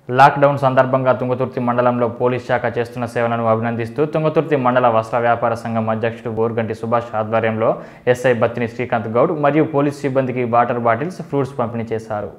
lockdown సందర్భంగా తుంగతుర్తి మండలంలో police శాఖ చేస్తున్న సేవలను అభినందిస్తూ తుంగతుర్తి మండల వస్త్ర వ్యాపార సంఘం అధ్యక్షుడు బోర్గంటి సుభాష్ ఆధ్వర్యంలో ఎస్ఐ బత్తిని శ్రీకాంత్ గౌడ్ మరియు పోలీస్ సిబ్బందికి వాటర్ బాటిల్స్ ఫ్రూట్స్ పంపిణీ చేశారు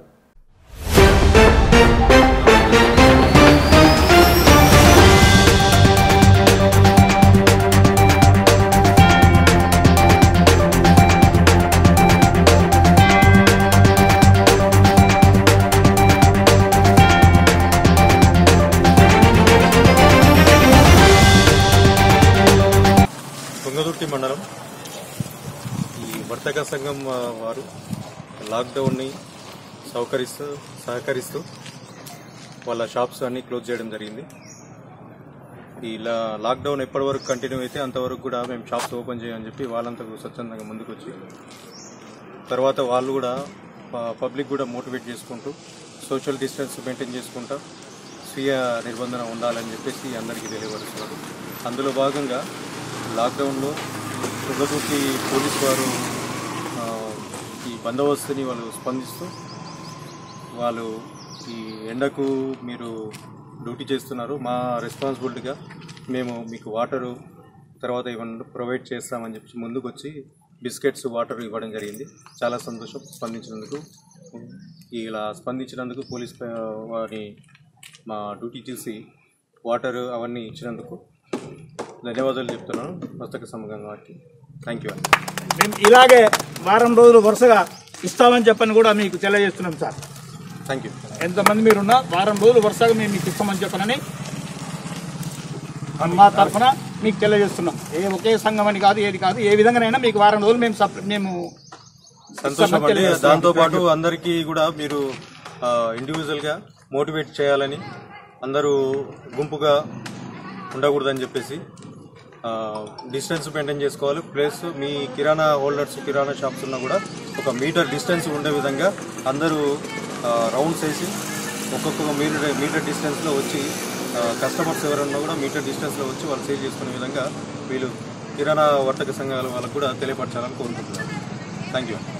తుంగదుర్తి మండలం ఈ వర్తక సంఘం ఆ, వారు లాక్డౌన్ని సౌకరిస్తూ సహకరిస్తూ వాళ్ళ షాప్స్ అన్ని క్లోజ్ చేయడం జరిగింది ఈ లా- లాక్డౌన్ ఎప్పటి వరకు కంటిన్యూ అయితే అంతవరకు కూడా మేము షాప్స్ ఓపెన్ చేయమని చెప్పి వాళ్ళంతా స్వచ్ఛందంగా ముందుకు వచ్చి తర్వాత వాళ్ళు కూడా ప- పబ్లిక్ కూడా మోటివేట్ చేసుకుంటూ సోషల్ డిస్టెన్స్ మెయింటైన్ చేసుకుంటూ స్వీయ నిర్బంధన ఉండాలని చెప్పేసి అందరికీ తెలియపరుస్తున్నారు అందులో భాగంగా లాక్డౌన్లో తుంగతుర్తి పోలీస్ వారు ఆ, ఈ బందోబస్తుని వాళ్ళు స్పందిస్తూ వాళ్ళు ఈ ఎండకు మీరు డ్యూటీ చేస్తున్నారు మా రెస్పాన్సిబిలిటీగా మేము మీకు వాటరు తర్వాత ఇవన్నీ ప్రొవైడ్ చేస్తామని చెప్పి ముందుకు వచ్చి బిస్కెట్స్ వాటర్ ఇవ్వడం జరిగింది చాలా సంతోషం స్పందించినందుకు ఇలా స్పందించినందుకు పోలీస్ ప- వారి మా డ్యూటీ చూసి వాటర్ అవన్నీ ఇచ్చినందుకు ధన్యవాదాలు చెప్తున్నాను పుస్తక సమూహం వారికి థ్యాంక్ యూ అండి మేము ఇలాగే వారం రోజులు వరుసగా ఇస్తామని చెప్పని కూడా మీకు తెలియజేస్తున్నాం సార్ థ్యాంక్ యూ ఎంతమంది మీరున్నా వారం రోజులు వరుసగా మేము మీకు ఇస్తామని చెప్పనని మా తరఫున మీకు తెలియజేస్తున్నాం ఏ ఒకే సంఘం అని కాదు ఏది కాదు ఏ విధంగానైనా మీకు వారం రోజులు మేము సప్- మేము సంతోషం అండి దాంతో పాటు అందరికీ కూడా మీరు ఇండివిజువల్ గా మోటివేట్ చేయాలని అందరూ గుంపుగా ఉండకూడదని చెప్పేసి డిస్టెన్స్ మెయింటైన్ చేసుకోవాలి ప్లస్ మీ కిరాణా హోల్డర్స్ కిరాణా షాప్స్ ఉన్నా కూడా ఒక మీటర్ డిస్టెన్స్ ఉండే విధంగా అందరూ రౌండ్స్ వేసి ఒక్కొక్క మీటర్ మీటర్ డిస్టెన్స్లో వచ్చి కస్టమర్స్ ఎవరన్నా కూడా మీటర్ డిస్టెన్స్లో వచ్చి వాళ్ళు సేల్ చేసుకునే విధంగా వీళ్ళు కిరాణా వర్తక సంఘాల వాళ్ళకు కూడా తెలియపరచాలని కోరుకుంటున్నాను థ్యాంక్ యూ